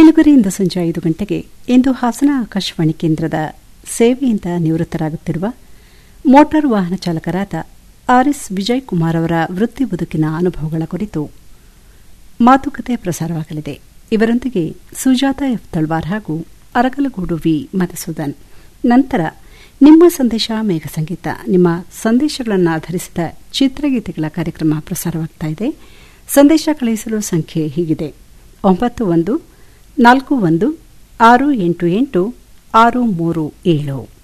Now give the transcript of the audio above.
ಕೇಳುಗರಿಯಿಂದ ಸಂಜೆ ಐದು ಗಂಟೆಗೆ ಇಂದು ಹಾಸನ ಆಕಾಶವಾಣಿ ಕೇಂದ್ರದ ಸೇವೆಯಿಂದ ನಿವೃತ್ತರಾಗುತ್ತಿರುವ ಮೋಟಾರು ವಾಹನ ಚಾಲಕರಾದ ಆರ್ ಎಸ್ ವಿಜಯ್ ಕುಮಾರ್ ಅವರ ವೃತ್ತಿ ಬದುಕಿನ ಅನುಭವಗಳ ಕುರಿತು ಮಾತುಕತೆ ಪ್ರಸಾರವಾಗಲಿದೆ ಇವರೊಂದಿಗೆ ಸುಜಾತ ಎಫ್ ತಳ್ವಾರ್ ಹಾಗೂ ಅರಕಲಗೂಡು ವಿ ಮಧುಸೂದನ್ ನಂತರ ನಿಮ್ಮ ಸಂದೇಶ ಮೇಘ ಸಂಗೀತ ನಿಮ್ಮ ಸಂದೇಶಗಳನ್ನು ಆಧರಿಸಿದ ಚಿತ್ರಗೀತೆಗಳ ಕಾರ್ಯಕ್ರಮ ಪ್ರಸಾರವಾಗ್ತಾ ಇದೆ ಸಂದೇಶ ಕಳುಹಿಸಲು ಸಂಖ್ಯೆ ಹೀಗಿದೆ ಒಂಬತ್ತು ಒಂದು ನಾಲ್ಕು ಒಂದು ಆರು ಎಂಟು ಎಂಟು ಆರು ಮೂರು ಏಳು